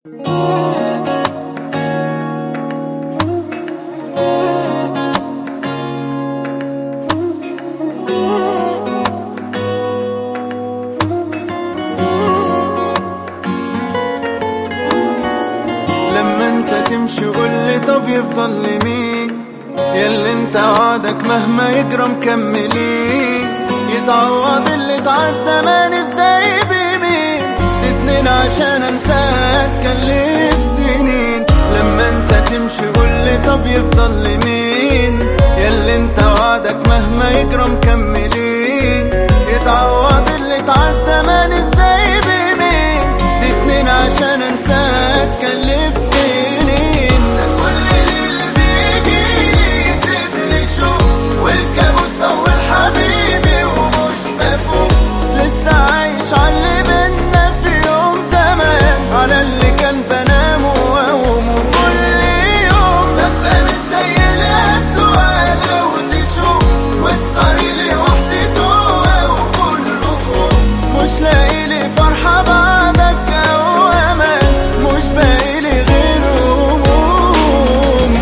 لما انت تمشي قول لي طب يفضل لي مين ياللي انت وعدك مهما يجرى مكملين يتعوض اللي اتعز زمان ازاي بمين دي سنين عشان انساك كلف سنين لما انت تمشي قول لي طب يفضل لي مين ياللي انت وعدك مهما يجرى مكملين يتعوض اللي اتعز زمان ازاي بمين دي سنين عشان انساك كلف سنين ده كل ليل بيجيلي يسيبلي شوق والكابوس طول حبيبي ومش بفوق لسه عايش على اللي بينا في يوم زمان على اللي كان بنام واقوم وكل يوم ببقى من زي الأسوأ لو تشوف والطريق لوحدي توه وكله خوف مش لاقي لي فرحة بعدك أو أمان مش باقي لي غير هموم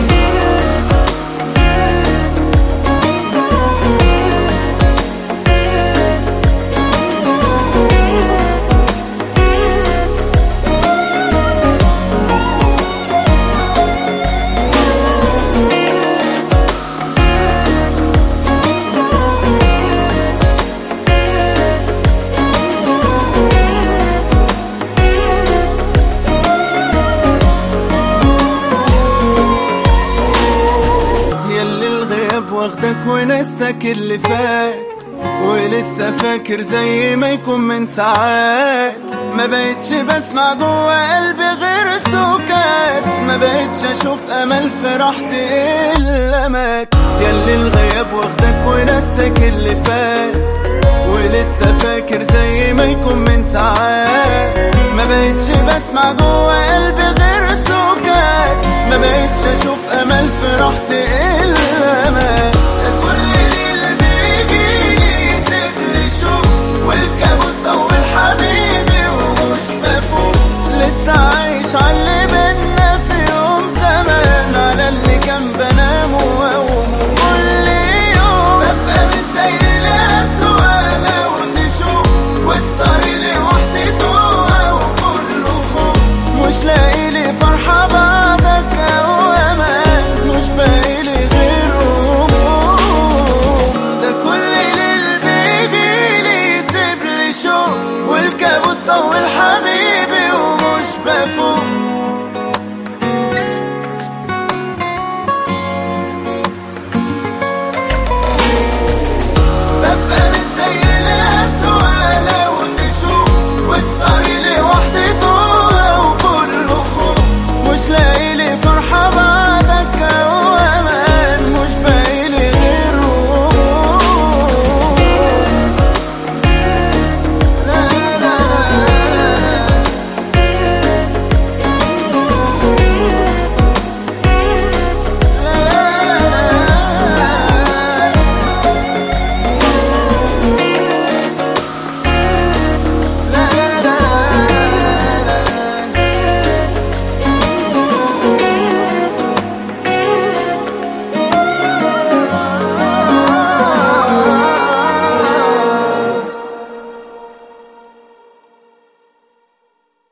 ياللي الغياب واخدك ونسك اللي فات ولسه فاكر زي ما يكون من ساعات ما بقتش بسمع جوا قلبي غير سكات ما بقتش اشوف امل في راحتي الا مات ياللي الغياب واخدك ونسك اللي فات ولسه فاكر زي ما يكون من ساعات ما بقتش بسمع جوا قلبي غير سكات ما بقتش اشوف امل في راحتي الا مات كل ليل بيجيلي يسيبلي شوق والكابوس طول حبيبي ومش بفوق لسه عايش على اللي بينا في يوم زمان على اللي كان بنام واقوم كل يوم ببقى من زي الأسوأ لو تشوف والطريق لوحدي توه وكله خوف مش لاقي لي فرحة بعدك أو أمان مش باقي لي غير هموم ده كل ليل بيجيلي يسيب لي شوق والكابوس طول حبيبي ومش بفوق